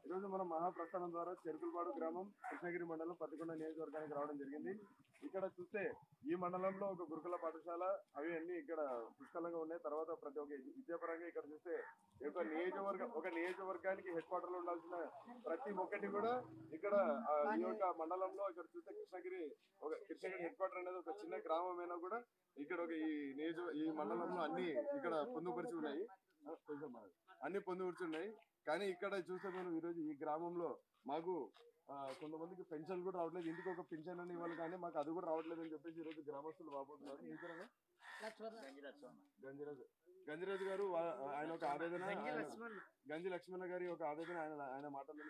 ఈరోజు మనం మహాప్రస్థానం ద్వారా చెరుకులపాడు గ్రామం కృష్ణగిరి మండలం పత్తికొండ నియోజకవర్గానికి రావడం జరిగింది ఇక్కడ చూస్తే ఈ మండలంలో ఒక గురుకుల పాఠశాల అవి అన్ని ఇక్కడ పుష్కలంగా ఉన్నాయి తర్వాత ప్రతి ఒక్క విద్యాపరంగా ఇక్కడ చూస్తే ఈ యొక్క నియోజకవర్గ ఒక నియోజకవర్గానికి హెడ్ క్వార్టర్ లో ఉండాల్సిన ప్రతి ఒక్కటి కూడా ఇక్కడ ఆ, ఈ యొక్క మండలంలో ఇక్కడ చూస్తే కృష్ణగిరి ఒక కృష్ణగిరి హెడ్ క్వార్టర్ అనేది ఒక చిన్న గ్రామమైనా కూడా ఇక్కడ ఒక ఈ నియోజక ఈ మండలంలో అన్ని ఇక్కడ పొందుపరిచి ఉన్నాయి ఆ, కొంచెం మాకు. అన్ని పొందుపరిచి ఉన్నాయి కానీ ఇక్కడ చూస్తే మనం ఈరోజు ఈ గ్రామంలో మాకు ఆ, కొంతమందికి పెన్షన్ కూడా రావట్లేదు ఇంటికి ఒక పెన్షన్ అని ఇవ్వాలి కానీ మాకు అది కూడా రావట్లేదు అని చెప్పేసి ఈరోజు గ్రామస్తులు బాగుతున్నారు మీ పేరేనా? గంజిరాజు గంజిరాజు గారు వా- ఆయన ఒక ఆవేదన ఆయన- గంజి లక్ష్మణ గారి ఒక ఆవేదన ఆయన ఆయన మాటల్లో